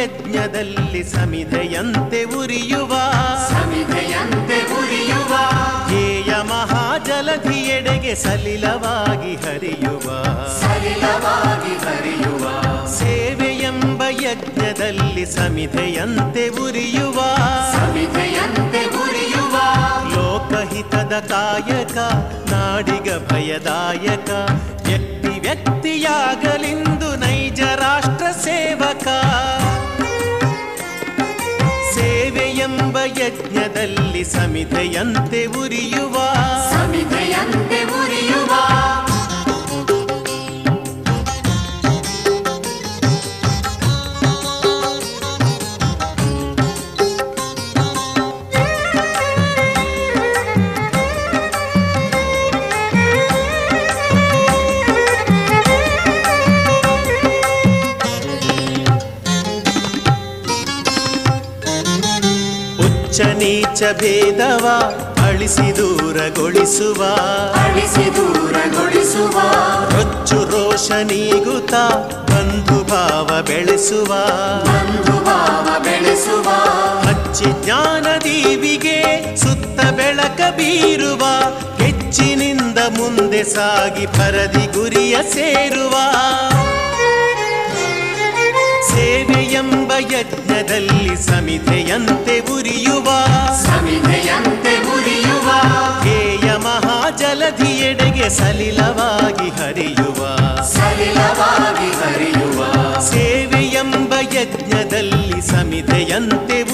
ಸಮಿಧೆಯಂತೆ ಉರಿಯುವ ಸಮಿಧೆಯಂತೆ ಉರಿಯುವ ಧ್ಯೇಯ ಮಹಾಜಲಧಿಯೆಡೆಗೆ ಸಲಿಲವಾಗಿ ಹರಿಯುವ ಸಲಿಲವಾಗಿ ಹರಿಯುವ ಸೇವೆಯೆಂಬ ಯಜ್ಞದಲ್ಲಿ ಸಮಿಧೆಯಂತೆ ಉರಿಯುವ ಸಮಿಧೆಯಂತೆ ಉರಿಯುವ ಲೋಕಹಿತದ ಕಾಯಕ ನಾಡಿಗ ಭಯದಾಯಕ ವ್ಯಕ್ತಿ ವ್ಯಕ್ತಿಯಾಗಲಿಂದು ನೈಜ ರಾಷ್ಟ್ರ ಸೇವಕ ಸೇವೆಯೆಂಬ ಯಜ್ಞದಲ್ಲಿ ಸಮಿಧೆಯಂತೆ ಉರಿಯುವ ಸಮಿಧೆಯಂತೆ ಉರಿಯುವ ಉಚ್ಚ ನೀಚ ಭೇದವ ಅಳಿಸಿ ದೂರಗೊಳಿಸುವ ಅಳಿಸಿ ದೂರಗೊಳಿಸುವ ರೊಚ್ಚು ರೋಷ ನೀಗುತ್ತ ಬಂಧು ಭಾವ ಬೆಳೆಸುವ ಬಂಧು ಭಾವ ಬೆಳೆಸುವ ಹಚ್ಚಿ ಜ್ಞಾನ ದೀವಿಗೆ ಸುತ್ತ ಬೆಳಕ ಬೀರುವ ಹೆಚ್ಚಿನಿಂದ ಮುಂದೆ ಸಾಗಿ ಪರದಿ ಗುರಿಯ ಸೇರುವ ಸೇವೆಯೆಂಬ ಯಜ್ಞದಲ್ಲಿ ಸಮಿಧೆಯಂತೆ ಉರಿಯುವ ಸಮಿಧೆಯಂತೆ ಉರಿಯುವ ಧ್ಯೇಯ ಮಹಾಜಲಧಿಯೆಡೆಗೆ ಸಲಿಲವಾಗಿ ಹರಿಯುವ ಸಲಿಲವಾಗಿ ಹರಿಯುವ ಸೇವೆಯೆಂಬ ಯಜ್ಞದಲ್ಲಿ ಸಮಿಧೆಯಂತೆ